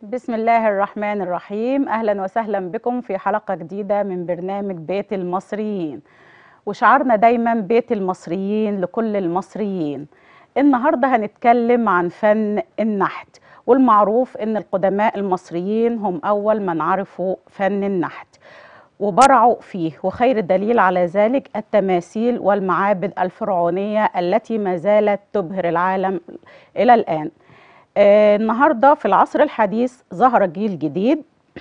بسم الله الرحمن الرحيم اهلا وسهلا بكم في حلقه جديده من برنامج بيت المصريين وشعارنا دايما بيت المصريين لكل المصريين النهارده هنتكلم عن فن النحت والمعروف ان القدماء المصريين هم اول من عرفوا فن النحت وبرعوا فيه وخير دليل على ذلك التماثيل والمعابد الفرعونيه التي ما زالت تبهر العالم الى الان آه، النهارده في العصر الحديث ظهر جيل جديد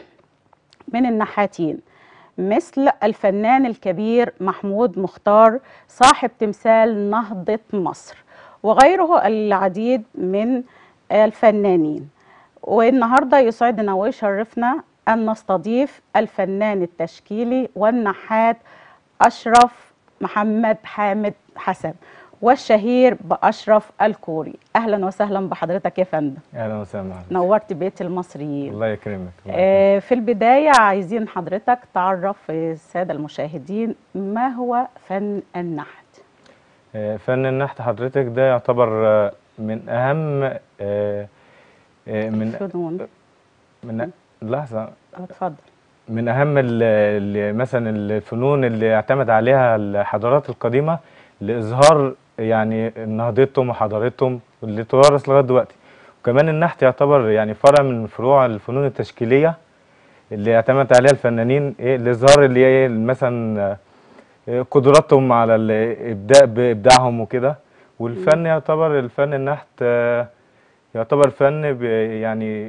من النحاتين مثل الفنان الكبير محمود مختار صاحب تمثال نهضة مصر وغيره العديد من الفنانين والنهارده يسعدنا ويشرفنا أن نستضيف الفنان التشكيلي والنحات أشرف محمد حامد حسن والشهير بأشرف الكوري أهلا وسهلا بحضرتك يا فندم اهلا وسهلا معك. نورت بيت المصريين الله يكرمك الله يكرمك. آه، في البداية عايزين حضرتك تعرف السادة المشاهدين ما هو فن النحت آه، فن النحت حضرتك ده يعتبر آه، من اهم آه، آه، من فنون من لحظه اتفضل من اهم ال- ال- مثلا الفنون اللي اعتمد عليها الحضارات القديمه لاظهار يعني نهضتهم وحضارتهم واللي تورث لغايه دلوقتي وكمان النحت يعتبر يعني فرع من فروع الفنون التشكيليه اللي اعتمد عليها الفنانين ايه لاظهار اللي ايه مثلا آه، قدراتهم على الابداع بابداعهم وكده والفن يعتبر الفن النحت آه، يعتبر فن بي- يعني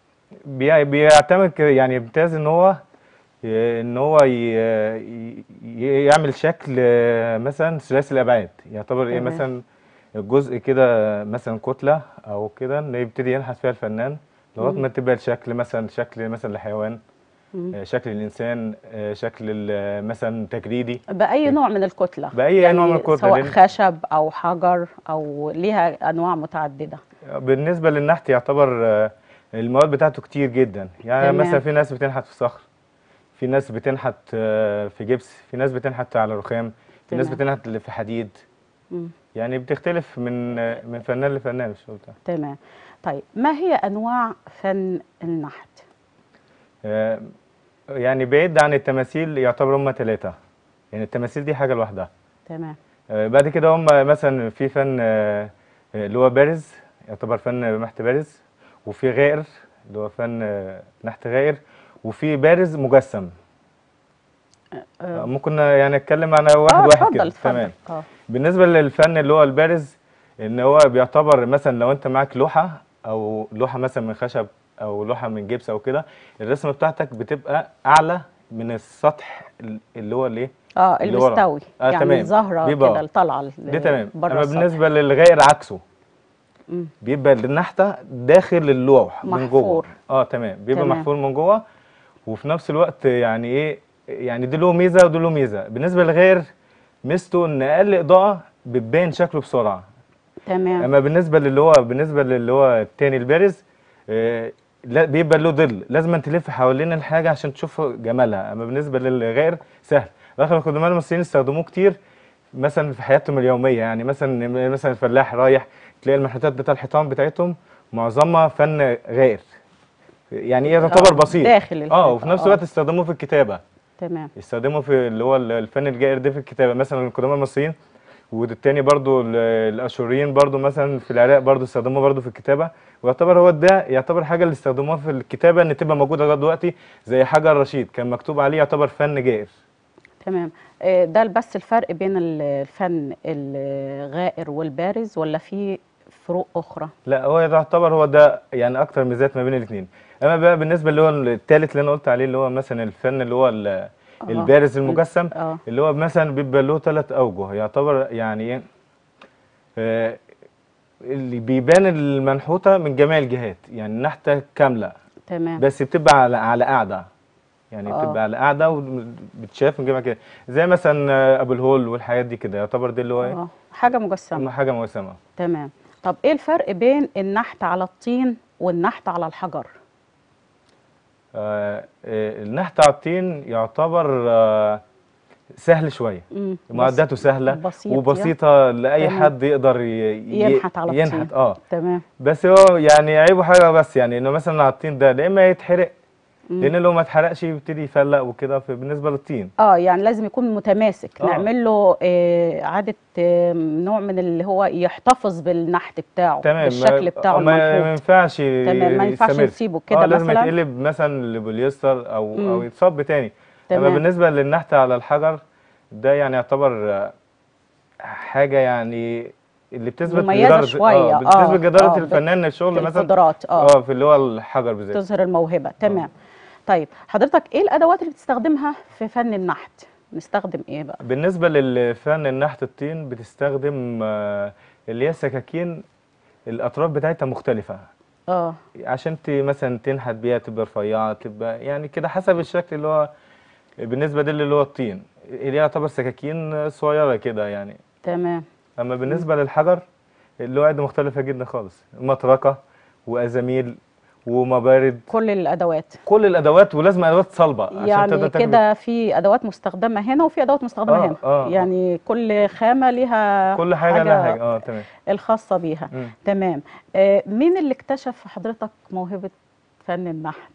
بي- بيعتمد ك- يعني بيمتاز ان هو ي- ان هو ي- ي- يعمل شكل آه، مثلا ثلاثي الابعاد يعتبر ايه تمام. مثلا جزء كده مثلا كتله او كده ان يبتدي ينحت فيها الفنان لغايه مم. ما تبقى الشكل مثلا شكل مثلا لحيوان مم. آه، شكل الانسان آه، شكل ال- مثلا تجريدي بأي نوع من الكتلة بأي نوع من الكتلة، سواء لأن- خشب أو حجر أو ليها أنواع متعددة بالنسبه للنحت يعتبر آه، المواد بتاعته كتير جدا يعني تمام. مثلا في ناس بتنحت في صخر في ناس بتنحت آه، في جبس في ناس بتنحت على رخام في ناس تمام. بتنحت في حديد مم. يعني بتختلف من آه، من فنان لفنان الشغل بتاعه تمام طيب ما هي أنواع فن النحت آه، يعني بعيد عن التماثيل يعتبر هم ثلاثة يعني التماثيل دي حاجة لوحدها تمام آه، بعد كده هم مثلا في فن آه، آه، اللي هو بارز يعتبر فن نحت بارز وفي غائر اللي هو فن آه، نحت غائر وفي بارز مجسم آه، آه، ممكن يعني اتكلم عن واحد آه، واحد اتفضل كده اتفضل تمام اه بالنسبه للفن اللي هو البارز ان هو بيعتبر مثلا لو انت معاك لوحه او لوحه مثلا من خشب او لوحه من جبس او كده الرسمه بتاعتك بتبقى اعلى من السطح اللي هو الايه اه اللي ورا. المستوي آه، يعني تمام. الزهرة بيبقى كده آه. الطالعة دي تمام بره اما السطح. بالنسبه للغير عكسه مم. بيبقى النحته داخل اللوح من جوه محفور. اه تمام بيبقى تمام. محفور من جوه وفي نفس الوقت يعني ايه يعني دي له ميزه ودي له ميزه بالنسبه للغير ميزته ان اقل اضاءه بتبين شكله بسرعه تمام اما بالنسبه للي هو بالنسبه للي هو التاني البارز آه، لا بيبقى له ظل لازم تلف حوالين الحاجه عشان تشوف جمالها اما بالنسبه للغير سهل اخر القدماء المصريين استخدموه كتير مثلا في حياتهم اليوميه يعني مثلا مثلا الفلاح رايح تلاقي المنحوتات بتاع الحيطان بتاعتهم معظمها فن غير يعني ايه تعتبر آه، بسيط داخل اه الحيطة، وفي نفس آه. الوقت استخدموه في الكتابه تمام يستخدموا في اللي هو الفن الجائر ده في الكتابه مثلا القدماء المصريين والتاني برضو ال- الاشوريين برضو مثلا في العراق برضو استخدموه برضو في الكتابه ويعتبر هو ده يعتبر حاجه اللي استخدموها في الكتابه ان تبقى موجوده لغايه دلوقتي زي حجر رشيد كان مكتوب عليه يعتبر فن جائر تمام آه، ده بس الفرق بين ال- الفن الغائر والبارز ولا في فروق أخرى لا هو يعتبر هو ده يعني اكتر ميزات ما بين الاثنين اما بقى بالنسبه اللي هو الثالث اللي انا قلت عليه اللي هو مثلا الفن اللي هو ال- البارز المجسم اه اللي هو مثلا بيبقى له ثلاث اوجه يعتبر يعني ايه آه، اللي بيبان المنحوته من جميع الجهات يعني النحته كامله تمام بس بتبقى على على قاعده يعني آه. بتبقى على قاعده وبتشاف من جميع كده زي مثلا آه، ابو الهول والحاجات دي كده يعتبر دي اللي هو ايه اه حاجة مجسمة حاجه مجسمه تمام طب ايه الفرق بين النحت على الطين والنحت على الحجر آه، آه، النحت على الطين يعتبر آه، سهل شويه مم. بس- معداته سهله بسيط وبسيطه لاي تمام. حد يقدر ي... ي- ينحت على ينحت الطين. اه تمام بس هو يعني عيبه حاجه بس يعني انه مثلا على الطين ده يا اما يتحرق مم. لان لو ما اتحرقش يبتدي يفلق وكده بالنسبه للطين اه يعني لازم يكون متماسك آه. نعمل له آه عادة آه نوع من اللي هو يحتفظ بالنحت بتاعه تمام بالشكل بتاعه ما, ما المنحوت ينفعش تمام ما ينفعش يستمر. نسيبه كده اه لازم مثلا يتقلب مثلا لبوليستر او مم. او يتصب تاني اما تمام بالنسبه للنحت على الحجر ده يعني يعتبر آه، حاجه يعني اللي بتثبت مميزة جدارة- شوية، اه بتثبت آه، جداره آه، الفنان الشغل مثلا القدرات اه اه في اللي هو الحجر بالذات تظهر الموهبة تمام طيب حضرتك ايه الادوات اللي بتستخدمها في فن النحت نستخدم ايه بقى بالنسبة للفن النحت الطين بتستخدم آه، اللي هي السكاكين الأطراف بتاعتها مختلفة اه عشان ت مثلا تنحت بيها تبقى رفيعة تبقى يعني كده حسب الشكل اللي هو بالنسبة ده اللي هو الطين اللي يعتبر سكاكين صغيرة كده يعني تمام أما بالنسبة للحجر اللوعد مختلفة جدا خالص مطرقة وأزاميل ومبارد كل الادوات كل الأدوات ولازم أدوات صلبة عشان يعني تقدر تعمل كده في ادوات مستخدمه هنا وفي ادوات مستخدمه آه، هنا آه، آه. يعني كل خامه ليها كل حاجة لها حاجة اه تمام الخاصه بيها مم. تمام آه مين اللي اكتشف في حضرتك موهبه فن النحت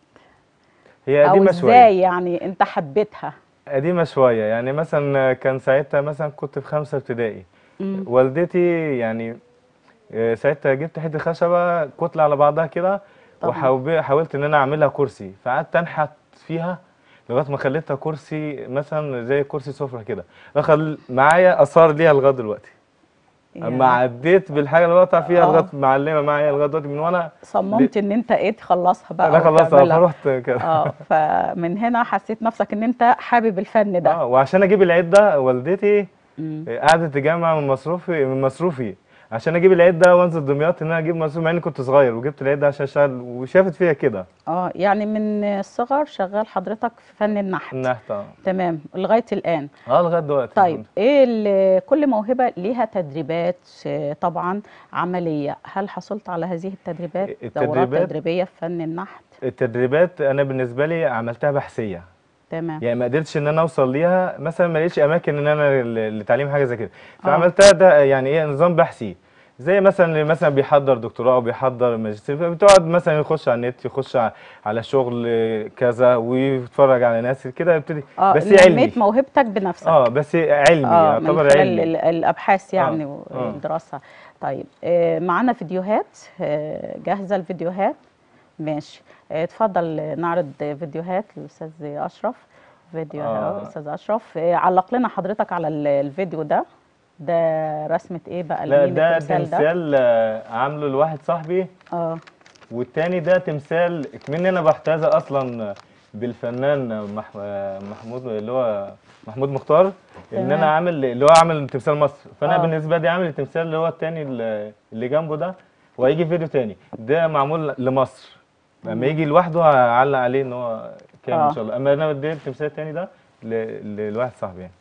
هي او قديمة شوية ازاي يعني انت حبيتها قديمة شوية يعني مثلا كان ساعتها مثلا كنت في خمسة ابتدائي مم. والدتي يعني آه، ساعتها جبت حتة خشبة كتلة على بعضها كده طبعا. وحاولت ان انا اعملها كرسي فقعدت انحت فيها لغاية ما خليتها كرسي مثلا زي كرسي سفرة كده دخل معايا اثار ليها لغاية دلوقتي اما يعني عديت بالحاجة اللي بقطع فيها آه. لغاية معلمة معايا لغاية دلوقتي من وانا صممت ان انت ايه تخلصها بقى انا خلصت وتعملها. فرحت كده اه فمن هنا حسيت نفسك ان انت حابب الفن ده اه وعشان اجيب العيد ده والدتي مم. قعدت تجمع من مصروفي من مصروفي عشان اجيب العيد ده وانزل دمياط ان انا اجيب مصروف مع اني كنت صغير وجبت العيد ده عشان اشتغل وشافت فيا كده اه يعني من الصغر شغال حضرتك في فن النحت النحت اه تمام لغايه الان اه لغايه دلوقتي طيب ايه ال- كل موهبه ليها تدريبات آه، طبعا عمليه هل حصلت على هذه التدريبات دورات التدريبات- تدريبيه في فن النحت التدريبات انا بالنسبه لي عملتها بحثيه تمام يعني ما قدرتش ان انا اوصل ليها مثلا ما لقيتش اماكن ان انا ل- لتعليم حاجه زي كده آه. فعملتها ده يعني ايه نظام بحثي زي مثلا اللي مثلا بيحضر دكتوراه او بيحضر ماجستير فبتقعد مثلا يخش على النت يخش ع- على شغل كذا ويتفرج على ناس كده يبتدي اه بس علمي نميت موهبتك بنفسك اه بس علمي اه من يعتبر خلال علمي ال- الابحاث يعني آه، آه. والدراسه طيب آه معانا فيديوهات آه جاهزه الفيديوهات ماشي آه اتفضل نعرض فيديوهات للاستاذ اشرف فيديو آه. آه. استاذ اشرف آه علق لنا حضرتك على ال- الفيديو ده ده رسمه ايه بقى لا لمين ده التمثال ده تمثال آه، عامله لواحد صاحبي اه والتاني ده تمثال كمان انا بحتاز اصلا بالفنان مح... محمود اللي هو محمود مختار ان تمام. انا عامل اللي هو عامل تمثال مصر فانا آه. بالنسبه لي عامل التمثال اللي هو التاني اللي اللي جنبه ده وهيجي فيديو تاني ده معمول لمصر لما يجي لوحده هعلق عليه ان هو كامل آه. ان شاء الله اما انا بدي التمثال التاني ده ل... لواحد صاحبي يعني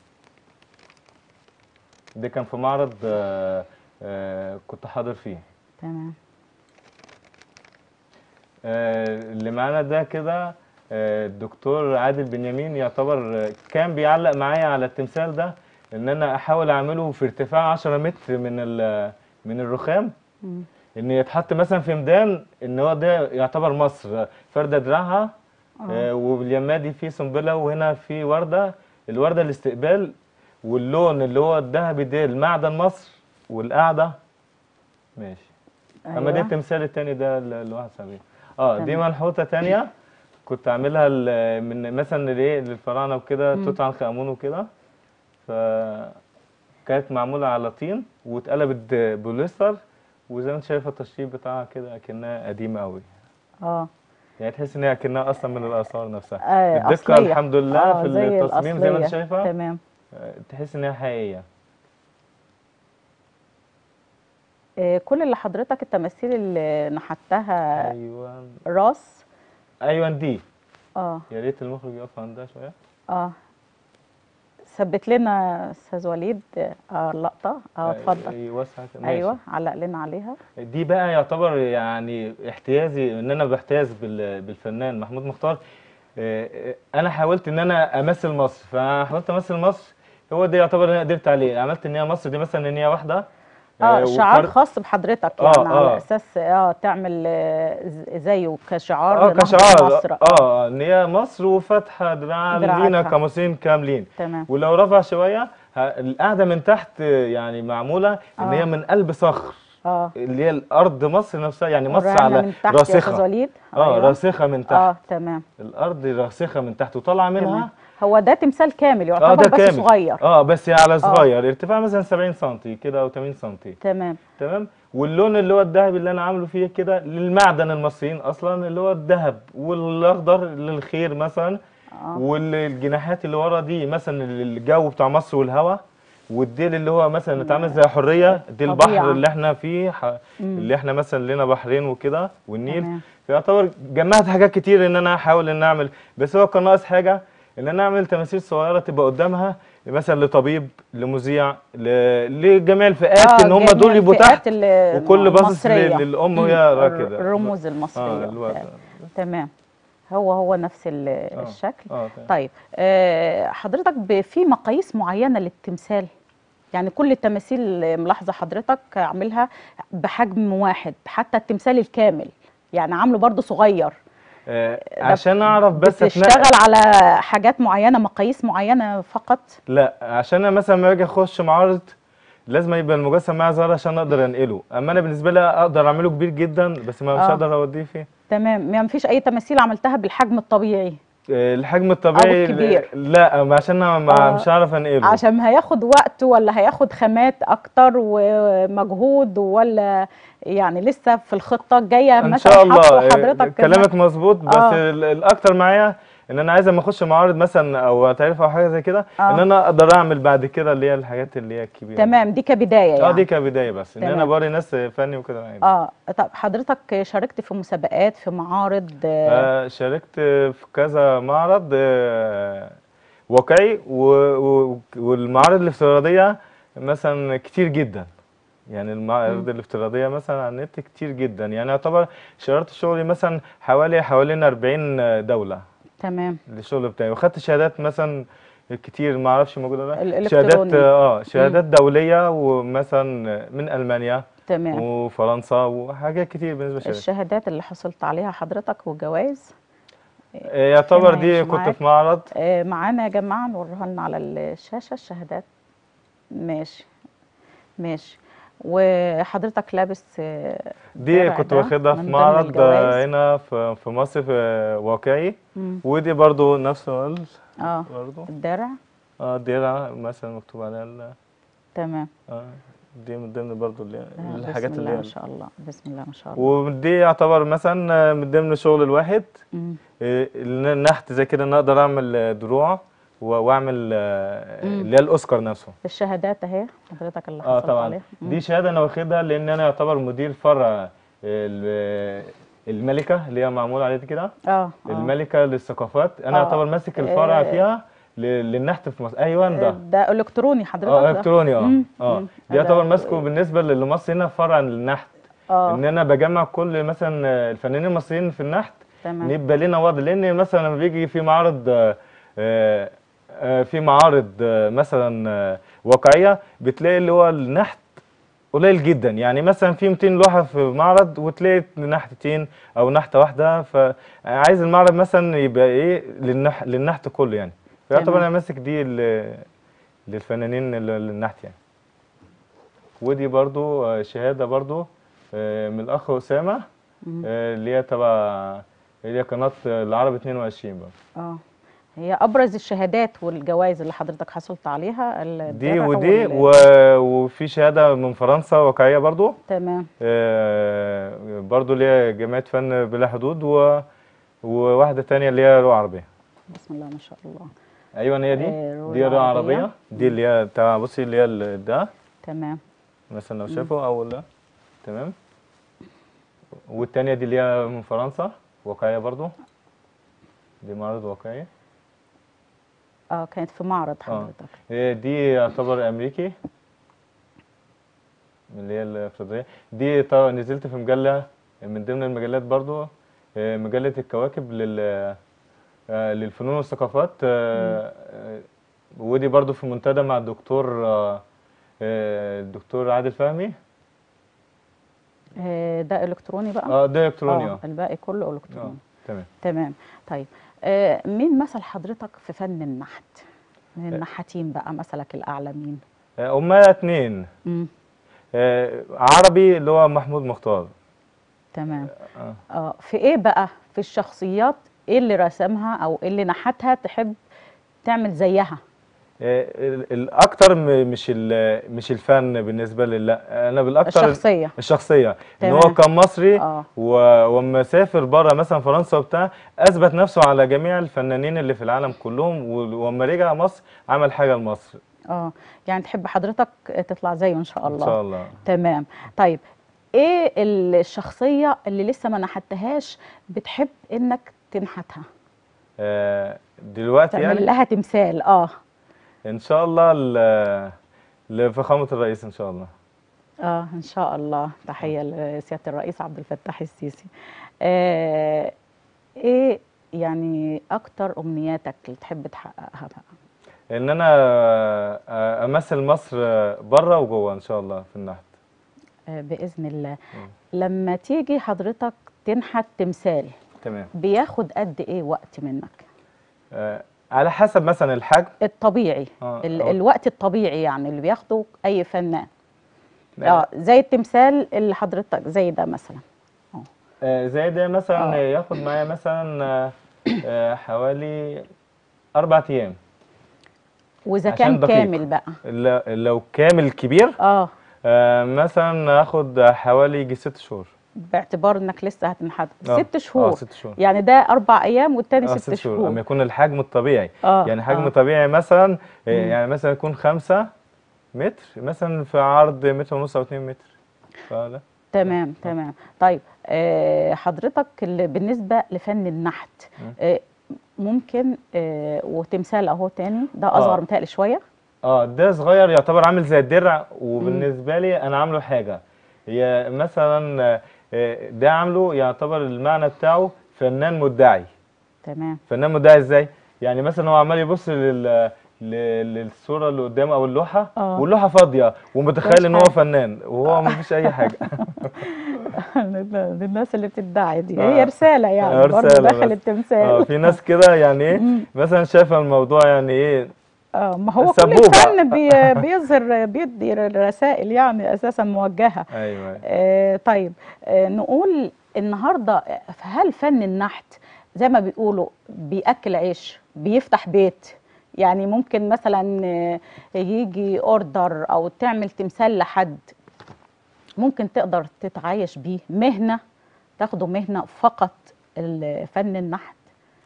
ده كان في معرض آه، آه، كنت حاضر فيه تمام آه، اللي معانا ده كده آه، الدكتور عادل بنيامين يعتبر آه، كان بيعلق معايا على التمثال ده ان انا احاول اعمله في ارتفاع 10 متر من ال- من الرخام مم. ان يتحط مثلا في ميدان ان هو ده يعتبر مصر فرده دراعها آه، واليمه دي في سنبله وهنا في ورده الورده الاستقبال واللون اللي هو الذهبي ده المعدن مصر والقاعده ماشي اما دي أيوة. التمثال التاني ده ال- الواحد صاحبي اه دي تمام. منحوته تانية كنت عاملها ل- من مثلا لايه للفراعنه وكده مم. توت عنخ امون وكده ف كانت معموله على طين واتقلبت بوليستر وزي ما انت شايفه التشطيب بتاعها كده اكنها قديمه قوي اه يعني تحس ان هي اكنها اصلا من الاثار نفسها آه، الدقه أصلية. الحمد لله آه، في زي التصميم زي ما انت الأصلية. شايفه تمام آه، تحس ان هي حقيقيه آه، كل اللي حضرتك التماثيل اللي نحتها ايوه راس ايوه دي اه يا ريت المخرج يقف عندها شويه اه ثبت لنا استاذ وليد اه اللقطه اه اتفضل يوسع كده. ماشي. ايوه علق لنا عليها دي بقى يعتبر يعني احتيازي ان انا بحتاز بال- بالفنان محمود مختار آه، آه، انا حاولت ان انا امثل مصر فحاولت امثل مصر هو ده يعتبر انا قدرت عليه عملت ان هي مصر دي مثلا ان هي واحده اه شعار وفرق- خاص بحضرتك آه، يعني على آه. اساس اه تعمل آه، ز- زيه كشعار اه لنهضة كشعار مصر اه ان هي مصر وفاتحه دراعها دراعاتها. لينا كمصريين كاملين تمام ولو رفع شويه ه- القاعده من تحت آه، يعني معموله ان آه. هي من قلب صخر اه اللي هي الارض مصر نفسها يعني مصر ورينا على من تحت يا استاذ راسخه وليد اه أيوة. راسخه من تحت اه تمام الارض راسخه من تحت وطالعه منها تمام هو ده تمثال كامل اه يعتبر ده بس كامل صغير اه بس على صغير ارتفاع مثلا 70 سم كده او 80 سم تمام تمام واللون اللي هو الذهبي اللي انا عامله فيه كده للمعدن المصريين اصلا اللي هو الذهب والاخضر للخير مثلا اه والجناحات اللي ورا دي مثلا الجو بتاع مصر والهواء والديل اللي هو مثلا اتعمل زي حريه دي البحر طبيعة. اللي احنا فيه ح... مم. اللي احنا مثلا لنا بحرين وكده والنيل تمام. فيعتبر جمعت حاجات كتير ان انا احاول ان اعمل بس هو كان ناقص حاجه ان انا اعمل تماثيل صغيره تبقى قدامها مثلا لطبيب لمذيع ل... لجميع الفئات ان هم جميع دول يبقوا الفئات تحت ال- وكل باصص المصرية. لل- للام مم. وهي الر- راكده الرموز اه المصرية الوقت تمام هو هو نفس ال- آه. الشكل اه تمام. طيب آه، حضرتك ب- في مقاييس معينة للتمثال يعني كل التماثيل ملاحظة حضرتك عاملها بحجم واحد حتى التمثال الكامل يعني عامله برضو صغير آه عشان اعرف بس أتنقل- بتشتغل على حاجات معينة مقاييس معينة فقط لا عشان انا مثلا لما باجي اخش معارض لازم يبقى المجسم معايا صغير عشان اقدر انقله اما انا بالنسبه لي اقدر اعمله كبير جدا بس ما مش آه. هقدر اوديه فين تمام ما فيش أي تماثيل عملتها بالحجم الطبيعي آه، الحجم الطبيعي الكبير. لا ما عشان انا ما آه. مش هعرف انقله عشان هياخد وقت ولا هياخد خامات اكتر ومجهود ولا يعني لسه في الخطه الجايه ان مثلا شاء الله حاطه آه، حضرتك كلامك مظبوط بس آه. ال- الاكتر معايا ان انا عايز اما اخش معارض مثلا او تعرف او حاجه زي كده آه. ان انا اقدر اعمل بعد كده اللي هي الحاجات اللي هي الكبيره تمام دي كبدايه يعني اه دي كبدايه بس ان انا تمام. بوري ناس فني وكده عادي اه طب حضرتك شاركت في مسابقات في معارض آه آه، شاركت في كذا معرض آه، واقعي و- و- والمعارض الافتراضية مثلا كتير جدا يعني المعارض الافتراضية مثلا على النت كتير جدا يعني يعتبر شاركت شغلي مثلا حوالي حوالين 40 دولة تمام للشغل بتاعي وخدت شهادات مثلا كتير ما اعرفش موجوده ولا لا الإلكتروني. شهادات اه شهادات دوليه ومثلا من المانيا تمام وفرنسا وحاجات كتير بالنسبه للشهادات الشهادات اللي حصلت عليها حضرتك والجوائز آه، يعتبر هنا دي يمشي كنت معاك. في معرض آه معانا يا جماعه نوريها لنا على الشاشه الشهادات ماشي ماشي وحضرتك لابس آه، دي درع كنت ده واخدها من في ضمن معرض الجوائز. آه، هنا في في مصر في آه، واقعي مم. ودي برضو نفس الوضع اه برضو الدرع اه درع مثلا مكتوب عليها ال- تمام اه دي من ضمن برضو اللي آه، الحاجات بسم اللي الله هي ما شاء الله بسم الله ما شاء الله ودي يعتبر مثلا آه، من ضمن شغل الواحد مم. آه، النحت زي كده ان اقدر اعمل آه، دروع و- واعمل آه، مم. اللي هي الاوسكار نفسه الشهادات اهي حضرتك اللي اه حصلت طبعا عليها مم. دي شهاده انا واخدها لان انا يعتبر مدير فرع ال- الملكه اللي هي معمول عليها كده اه آه. الملكه للثقافات انا آه. يعتبر ماسك الفرع آه. فيها ل- للنحت في مصر ايوه ده ده الكتروني حضرتك اه ده؟ الكتروني اه مم. اه مم. دي يعتبر ده- ماسكه بالنسبه لمصر هنا فرع النحت اه ان انا بجمع كل مثلا آه، الفنانين المصريين في النحت تمام يبقى لنا وضع لان مثلا لما بيجي في معرض آه، آه، آه، في معارض آه، مثلا آه، واقعيه بتلاقي اللي هو النحت قليل جدا يعني مثلا في 200 لوحه في معرض وتلاقي نحتتين او نحته واحده فعايز المعرض مثلا يبقى ايه للنح للنحت كله يعني فيعتبر تمام. انا ماسك دي ل- للفنانين ال- للنحت يعني ودي برضو آه، شهاده برضو آه، من الاخ اسامه مم. آه، اللي هي تبع اللي هي قناه العرب 22 برضو اه هي ابرز الشهادات والجوائز اللي حضرتك حصلت عليها دي الدرع ودي وال- و- وفي شهاده من فرنسا واقعيه برضو تمام آه، برضو اللي هي جمعيه فن بلا حدود و وواحده تانية اللي هي روح عربيه بسم الله ما شاء الله ايوه هي دي آه، روح دي روح عربية. عربيه دي اللي هي بتاع بصي اللي هي ال- ده تمام مثلا لو شافوا او ده تمام والتانية دي اللي هي من فرنسا واقعيه برضو دي معرض واقعي اه كانت في معرض آه. حضرتك هي دي يعتبر امريكي من اللي هي الافريقيه دي طبعا نزلت في مجله من ضمن المجلات برضو آه، مجله الكواكب لل آه، للفنون والثقافات آه، آه، ودي برضو في منتدى مع الدكتور آه، آه، الدكتور عادل فهمي آه، ده الكتروني بقى اه ده الكتروني اه اه الباقي كله اه الكتروني تمام تمام طيب آه، مين مثل حضرتك في فن النحت من النحاتين بقى مثلك الاعلى مين آه، هما اتنين مم. آه، عربي اللي هو محمود مختار تمام آه. اه في ايه بقى في الشخصيات ايه اللي رسمها او ايه اللي نحتها تحب تعمل زيها آه، ال- الاكتر م- مش ال- مش الفن بالنسبه لي لا انا بالاكتر الشخصيه الشخصيه ان هو تمام. كان مصري اه و- واما سافر بره مثلا فرنسا وبتاع اثبت نفسه على جميع الفنانين اللي في العالم كلهم و- واما رجع مصر عمل حاجه لمصر اه يعني تحب حضرتك تطلع زيه ان شاء الله ان شاء الله تمام طيب ايه الشخصيه اللي لسه ما نحتهاش بتحب انك تنحتها آه، دلوقتي تعمل يعني لها تمثال اه ان شاء الله ل- لفخامه الرئيس ان شاء الله اه ان شاء الله تحيه لسياده الرئيس عبد الفتاح السيسي آه ايه يعني اكتر امنياتك اللي تحب تحققها بقى ان انا آه، امثل مصر بره وجوه ان شاء الله في النحت آه باذن الله لما تيجي حضرتك تنحت تمثال تمام بياخد قد ايه وقت منك آه، على حسب مثلا الحجم الطبيعي آه، ال أو- الوقت الطبيعي يعني اللي بياخده اي فنان اه زي التمثال اللي حضرتك زي ده مثلا آه، زي ده مثلا آه. ياخد معايا مثلا آه، آه، حوالي اربع ايام واذا عشان كان دقيق. كامل بقى ل- لو كامل كبير اه آه، مثلا اخد حوالي يجي ست شهور باعتبار انك لسه هتنحت آه، ست شهور اه ست شهور يعني ده اربع ايام والتاني اه ست, شهور لما يكون الحجم الطبيعي اه يعني حجم آه. طبيعي مثلا آه، مم. يعني مثلا يكون خمسة متر مثلا في عرض متر ونص او اتنين متر فده تمام تمام طيب آه حضرتك اللي بالنسبه لفن النحت مم. آه ممكن آه وتمثال اهو تاني ده آه. اصغر متهيألي شويه اه ده صغير يعتبر عامل زي الدرع وبالنسبه لي انا عامله حاجه هي مثلا آه، ده عامله يعتبر المعنى بتاعه فنان مدعي تمام فنان مدعي ازاي يعني مثلا هو عمال يبص لل ل- للصوره اللي قدامه او اللوحه آه. واللوحه فاضيه ومتخيل ان هو حاجة. فنان وهو ما فيش اي حاجه للناس اللي بتدعي دي آه. هي رساله يعني آه، برضه رسالة داخل بس. التمثال اه في ناس كده يعني ايه مم. مثلا شايفه الموضوع يعني ايه اه ما هو كل سبوبة. الفن بي بيظهر بيدي رسائل يعني اساسا موجهه ايوه أيوة. آه طيب آه نقول النهارده هل فن النحت زي ما بيقولوا بياكل عيش بيفتح بيت يعني ممكن مثلا آه، يجي اوردر او تعمل تمثال لحد ممكن تقدر تتعايش بيه مهنه تاخده مهنه فقط ال- فن النحت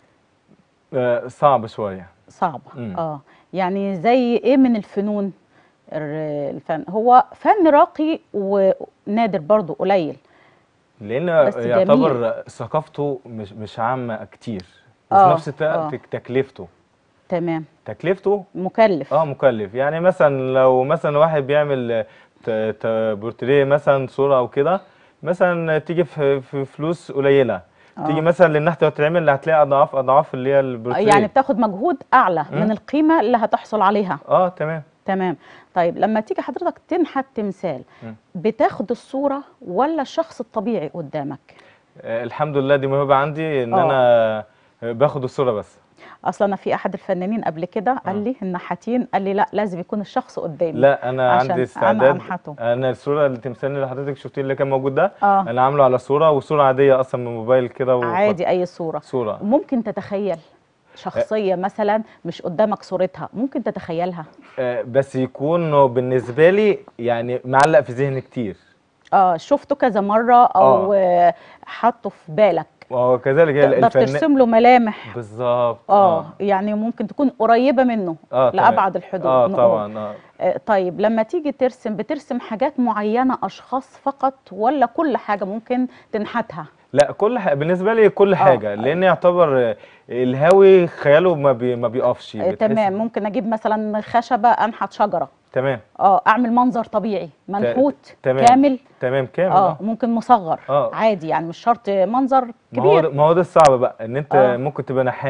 آه، صعب شويه صعبه مم. اه يعني زي ايه من الفنون الر- الفن هو فن راقي ونادر برضو قليل لان بس يعتبر ثقافته مش مش عامه كتير آه، وفي نفس آه. الوقت تكلفته تمام تكلفته مكلف اه مكلف يعني مثلا لو مثلا واحد بيعمل ت- ت- بورتريه مثلا صوره او كده مثلا تيجي في في فلوس قليله آه. تيجي مثلا للنحت وتتعمل هتلاقي اضعاف اضعاف اللي هي البورتريه يعني بتاخد مجهود اعلى مم. من القيمه اللي هتحصل عليها اه تمام تمام طيب لما تيجي حضرتك تنحت تمثال مم. بتاخد الصوره ولا الشخص الطبيعي قدامك آه الحمد لله دي موهبه عندي ان آه. انا باخد الصوره بس اصلا انا في احد الفنانين قبل كده آه. قال لي النحاتين قال لي لا لازم يكون الشخص قدامي لا انا عشان عندي أنا استعداد أنحته. انا الصوره التمثال اللي حضرتك شفتيه اللي كان موجود ده اه انا عامله على صوره وصوره عاديه اصلا من موبايل كده وخ- عادي اي صوره صوره ممكن تتخيل شخصيه مثلا مش قدامك صورتها ممكن تتخيلها آه، بس يكون بالنسبه لي يعني معلق في ذهني كتير اه شفته كذا مره او آه. حطه في بالك وهو كذلك هي تقدر الفنان ترسم له ملامح بالظبط اه يعني ممكن تكون قريبه منه اه تمام. لابعد الحدود اه نقول. طبعا اه آه طيب لما تيجي ترسم بترسم حاجات معينه اشخاص فقط ولا كل حاجه ممكن تنحتها لا كل حاجه بالنسبه لي كل حاجه لان يعتبر آه، الهاوي خياله ما بي ما بيقفش آه بتحس- تمام ممكن اجيب مثلا خشبه انحت شجره تمام اه اعمل منظر طبيعي منحوت تمام. كامل تمام كامل اه آه. ممكن مصغر آه. عادي يعني مش شرط منظر ما هو ده- كبير ما هو ده الصعب بقى ان انت آه. ممكن تبقى نحات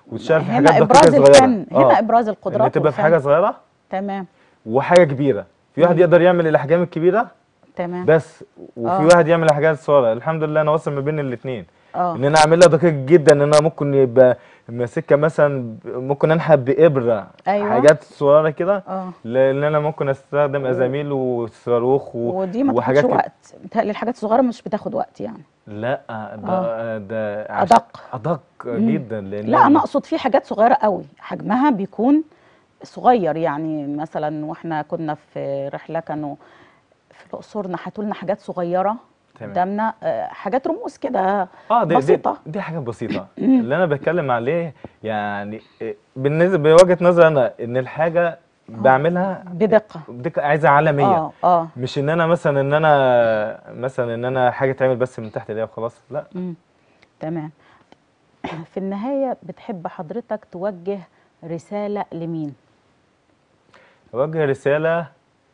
وتشتغل في هنا حاجات ابراز دقيقه صغيره الفن هنا ابراز ان القدرات تبقى في والفن. حاجه صغيره تمام وحاجه كبيره في واحد مم. يقدر يعمل الاحجام الكبيره تمام بس وفي آه. واحد يعمل الحاجات الصغيره الحمد لله انا واصل ما بين الاثنين اه ان انا اعملها دقيق جدا ان انا ممكن يبقى ماسكها مثلا ب- ممكن انحت بابره أيوة. حاجات صغيره كده اه لان انا ممكن استخدم ازاميل وصاروخ و... ودي ما وحاجات بتاخدش كده. وقت متهيألي الحاجات الصغيره مش بتاخد وقت يعني لا ده ده عش- أدق. ادق مم. جدا لان لا انا اقصد في حاجات صغيره قوي حجمها بيكون صغير يعني مثلا واحنا كنا في رحله كانوا في الاقصر نحتوا لنا حاجات صغيره تمام. قدامنا آه، حاجات رموز كده اه دي بسيطة. دي, دي حاجه بسيطه اللي انا بتكلم عليه يعني إيه، بالنسبه بوجهه نظري انا ان الحاجه بعملها بدقه بدقه عايزه عالميه اه اه مش ان انا مثلا ان انا مثلا ان انا حاجه تعمل بس من تحت ايديا وخلاص لا مم. تمام في النهايه بتحب حضرتك توجه رساله لمين اوجه رساله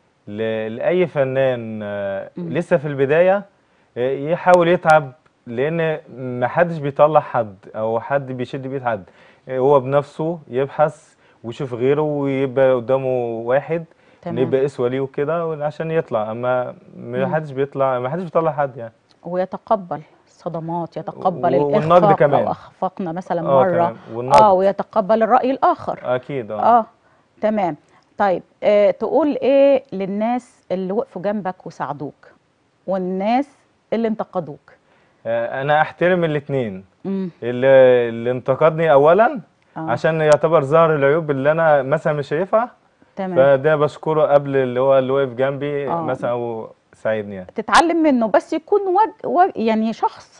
ل- لاي فنان آه، مم. لسه في البدايه آه، يحاول يتعب لان ما حدش بيطلع حد او حد بيشد بيد حد آه، هو بنفسه يبحث ويشوف غيره ويبقى قدامه واحد تمام. يبقى اسوه ليه وكده عشان يطلع اما ما مم. حدش بيطلع ما حدش بيطلع حد يعني ويتقبل الصدمات يتقبل و- والنقد الاخفاق كمان. لو اخفقنا مثلا اه مره تمام والنقد اه ويتقبل الراي الاخر اكيد اه اه تمام طيب آه تقول ايه للناس اللي وقفوا جنبك وساعدوك والناس اللي انتقدوك آه، انا احترم الاثنين امم اللي, اللي انتقدني اولا آه. عشان يعتبر ظهر العيوب اللي انا مثلا مش شايفها تمام فده بشكره قبل اللي هو اللي واقف جنبي آه. مثلا او ساعدني يعني تتعلم منه بس يكون وج... وج... يعني شخص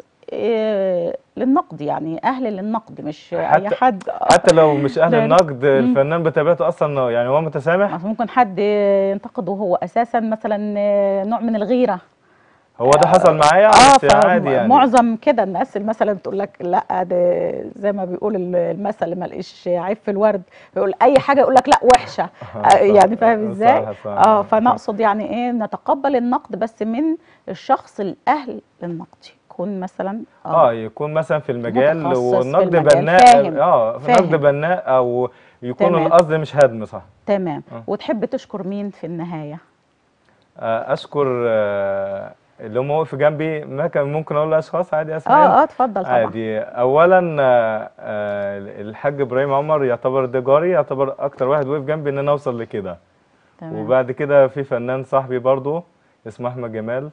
آه للنقد يعني اهل للنقد مش اي حتى- حد حتى لو مش اهل لأن- النقد مم. الفنان بطبيعته اصلا يعني هو متسامح مثلا ممكن حد ينتقده وهو اساسا مثلا آه، نوع من الغيره هو ده حصل معايا اه بس عادي يعني معظم كده الناس اللي مثلا تقول لك لا ده زي ما بيقول ال- المثل اللي ما لقيش عيب في الورد يقول اي حاجه يقول لك لا وحشه آه، يعني فاهم ازاي صح، صح. اه فانا اقصد يعني ايه نتقبل النقد بس من الشخص الاهل للنقد يكون مثلا اه يكون مثلا في المجال متخصص في والنقد المجال، بناء فاهم، اه فاهم. نقد بناء او يكون تمام. القصد مش هدم صح تمام آه. وتحب تشكر مين في النهايه آه، اشكر آه، اللي هم وقفوا جنبي ما كان ممكن اقول اشخاص عادي اسماء اه اه اتفضل طبعا عادي اولا آه، آه، الحاج ابراهيم عمر يعتبر ده جاري يعتبر اكتر واحد وقف جنبي ان انا اوصل لكده تمام وبعد كده في فنان صاحبي برضو اسمه احمد جمال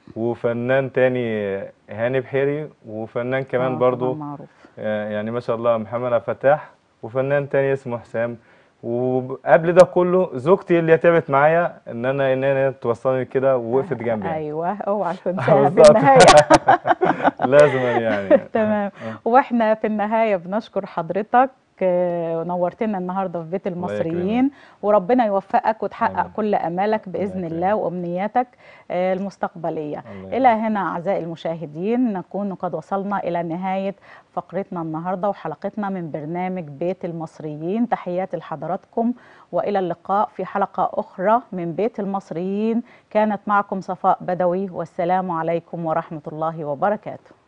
وفنان تاني هاني بحيري وفنان كمان آه، برضو طبعاً معروف آه، يعني ما شاء الله محمد عبد الفتاح وفنان تاني اسمه حسام وقبل ده كله زوجتي اللي تعبت معايا ان انا ان انا توصلني كده ووقفت جنبي يعني. ايوه اوعى تنساها بالظبط. بالنهايه لازم يعني تمام واحنا في النهايه بنشكر حضرتك آه، ونورتنا النهارده في بيت الله المصريين وربنا يوفقك وتحقق آمين. كل امالك باذن يكرمك. الله وامنياتك آه، المستقبليه الله الى هنا اعزائي المشاهدين نكون قد وصلنا الى نهايه فقرتنا النهارده وحلقتنا من برنامج بيت المصريين تحياتي لحضراتكم والى اللقاء في حلقه اخرى من بيت المصريين كانت معكم صفاء بدوي والسلام عليكم ورحمه الله وبركاته